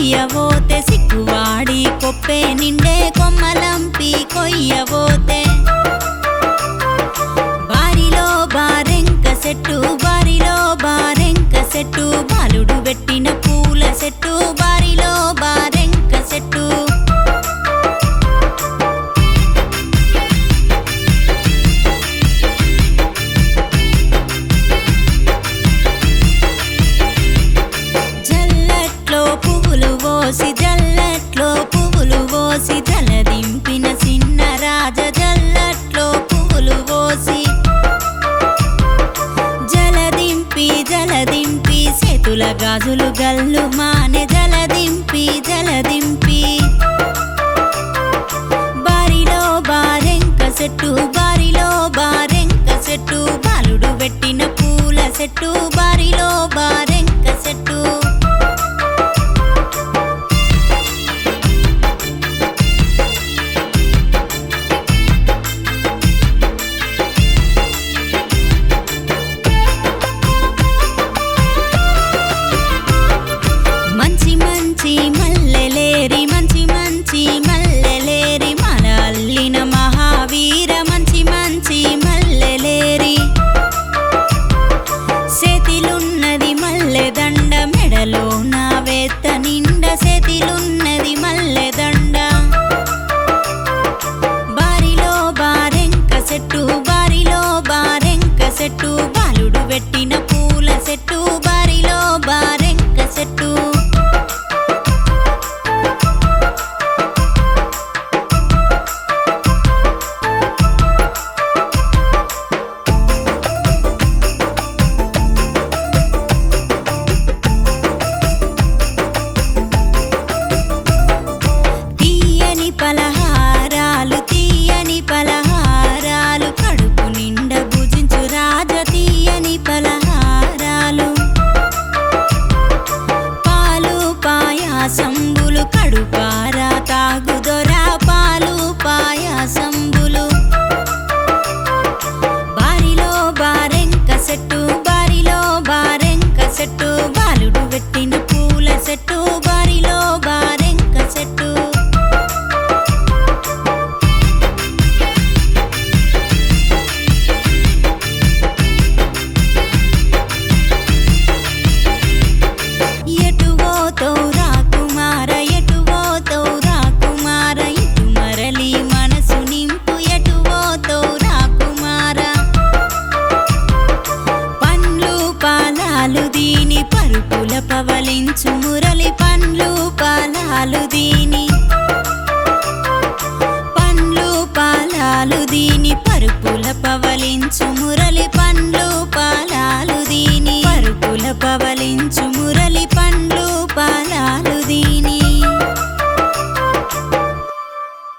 కొయ్యబోతే సిక్కువాడి కొప్పే నిండే కొమ్మలంపి కొయ్యబోతే బారిలో బారెంక చెట్టు బారిలో బారెంక చెట్టు బాలుడు పెట్టిన పూల చెట్టు బారిలో బారెంక చెట్టు జల్లట్లో పువ్వులు పోసి జల్లట్లో పువ్వులు పోసి జలదింపిన చిన్న రాజ జల్లట్లో పువ్వులు పోసి జలదింపి జలదింపి చేతుల గాజులు గల్లు మానే జలదింపి జలదింపి బారిలో బారెంక చెట్టు బారిలో బారెంక చెట్టు బాలుడు పెట్టిన పూల చెట్టు బారిలో బారెంక చెట్టు మంచి మంచి మల్లెలేరి మంచి మంచి మల్లెలేరి మన అల్లిన మహావీర మంచి మంచి మల్లెలేరి చేతిలున్నది మల్లెదండ మెడలో నా వేత్త నిండ చేతిలున్నది మల్లెదండ బారిలో బారెంక చెట్టు బారిలో బారెంక చెట్టు బాలుడు పెట్టిన పూల చెట్టు బారిలో బారెంక చెట్టు తీయని పలహారాలు తీయని పలహారాలు కడుపు నిండ భుజించు రాజ తీయని పలహారాలు పాలు పాయాసంబులు కడుపారా తాగుదొరా పాలు పాయాసంబులు బారిలో బారెంక చెట్టు బారిలో బారెంక చెట్టు బాలుడు పెట్టిన పూల చెట్టు బారిలో బారెంక చెట్టు ఎటు పోతౌరా కుమార ఎటు పోతౌరా కుమార ఇటు మరలి మనసు నింపు ఎటు పోతౌరా కుమార పండ్లు పాలాలు దీని పరుపుల పవలించు మురళి పండ్లు పాలాలు దీని పండ్లు పాలాలు దీని పరుపుల పవలించు మురళి పండ్లు పాలాలు దీని పరుపుల పవలించు